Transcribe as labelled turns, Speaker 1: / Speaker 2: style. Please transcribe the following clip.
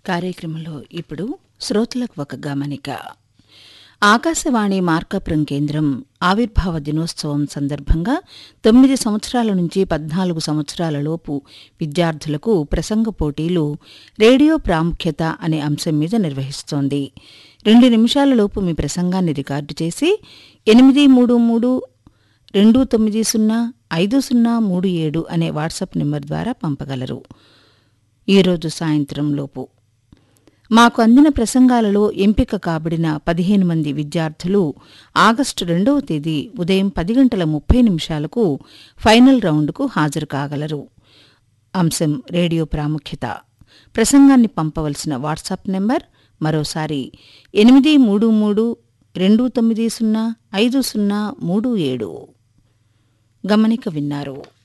Speaker 1: కార్యక్రమంలో ఇప్పుడు శ్రోతలకు ఒక గమనిక ఆకాశవాణి మార్కాపురం కేంద్రం ఆవిర్భావ దినోత్సవం సందర్భంగా తొమ్మిది సంవత్సరాల నుంచి పద్నాలుగు సంవత్సరాల లోపు విద్యార్థులకు ప్రసంగ పోటీలు రేడియో ప్రాముఖ్యత అనే అంశం మీద నిర్వహిస్తోంది రెండు నిమిషాల లోపు మీ ప్రసంగాన్ని రికార్డు చేసి ఎనిమిది మూడు మూడు రెండు తొమ్మిది సున్నా ఐదు సున్నా మూడు ఏడు అనే వాట్సాప్ నెంబర్ ద్వారా పంపగలరు ఈరోజు సాయంత్రం లోపు మాకు అందిన ప్రసంగాలలో ఎంపిక కాబడిన పదిహేను మంది విద్యార్థులు ఆగస్టు రెండవ తేదీ ఉదయం పది గంటల ముప్పై నిమిషాలకు ఫైనల్ రౌండ్కు హాజరు కాగలరు అంశం రేడియో ప్రాముఖ్యత ప్రసంగాన్ని పంపవలసిన వాట్సాప్ నెంబర్ మరోసారి ఎనిమిది మూడు మూడు రెండు తొమ్మిది సున్నా ఐదు సున్నా మూడు ఏడు గమనిక విన్నారు